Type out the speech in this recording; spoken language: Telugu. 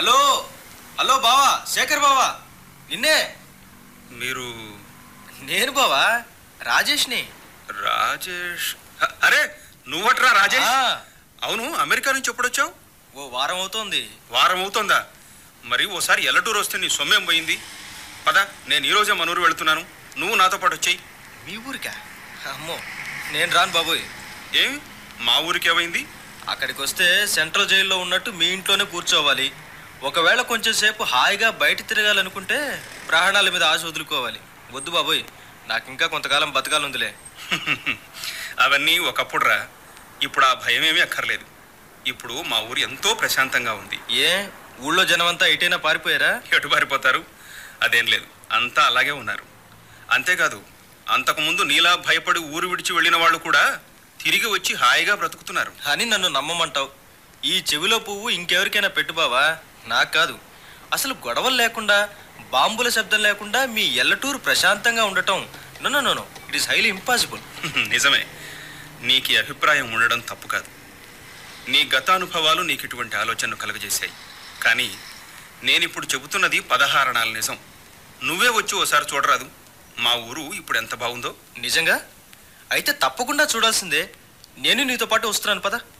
హలో హలో బావా శేఖర్ బావా నిన్నే మీరు నేను బావా రాజేష్ని రాజేష్ హ, అరే నువ్వట్రా రాజేష్ ఆ, అవును అమెరికా నుంచి ఎప్పుడొచ్చావు ఓ వారం అవుతోంది వారం అవుతుందా మరి ఓసారి ఎల్లటూరు వస్తే నీ సొమ్మేం పోయింది పద నేను ఈ రోజే మనూరు వెళ్తున్నాను నువ్వు నాతో పాటు వచ్చేయి మీ ఊరికా అమ్మో నేను రాను బాబోయ్ ఏం మా ఊరికి ఏమైంది అక్కడికి వస్తే సెంట్రల్ జైల్లో ఉన్నట్టు మీ ఇంట్లోనే కూర్చోవాలి ఒకవేళ కొంచెం సేపు హాయిగా బయట తిరగాలనుకుంటే ప్రాణాల మీద ఆశ వదులుకోవాలి వద్దు బాబోయ్ నాకు ఇంకా కొంతకాలం బతకాలందిలే అవన్నీ ఒకప్పుడు రా ఇప్పుడు ఆ భయం ఏమీ అక్కర్లేదు ఇప్పుడు మా ఊరు ఎంతో ప్రశాంతంగా ఉంది ఏ ఊళ్ళో జనమంతా ఎటైనా పారిపోయారా ఎటు పారిపోతారు అదేం లేదు అంతా అలాగే ఉన్నారు అంతేకాదు అంతకుముందు నీలా భయపడి ఊరు విడిచి వెళ్ళిన వాళ్ళు కూడా తిరిగి వచ్చి హాయిగా బ్రతుకుతున్నారు అని నన్ను నమ్మమంటావు ఈ చెవిలో పువ్వు ఇంకెవరికైనా పెట్టు బావా నాకు కాదు అసలు గొడవలు లేకుండా బాంబుల శబ్దం లేకుండా మీ ఎల్లటూరు ప్రశాంతంగా ఉండటం no no no it is highly impossible నిజమే నీకు ఈ అభిప్రాయం ఉండడం తప్పు కాదు నీ గతానుభవాలు నీకు ఇటువంటి ఆలోచనను కలుగజేశాయి కానీ నేనిప్పుడు చెబుతున్నది పదహారణాల నిజం నువ్వే వచ్చి ఓసారి చూడరాదు మా ఊరు ఇప్పుడు ఎంత బాగుందో నిజంగా అయితే తప్పకుండా చూడాల్సిందే నేను నీతో పాటు వస్తున్నాను పద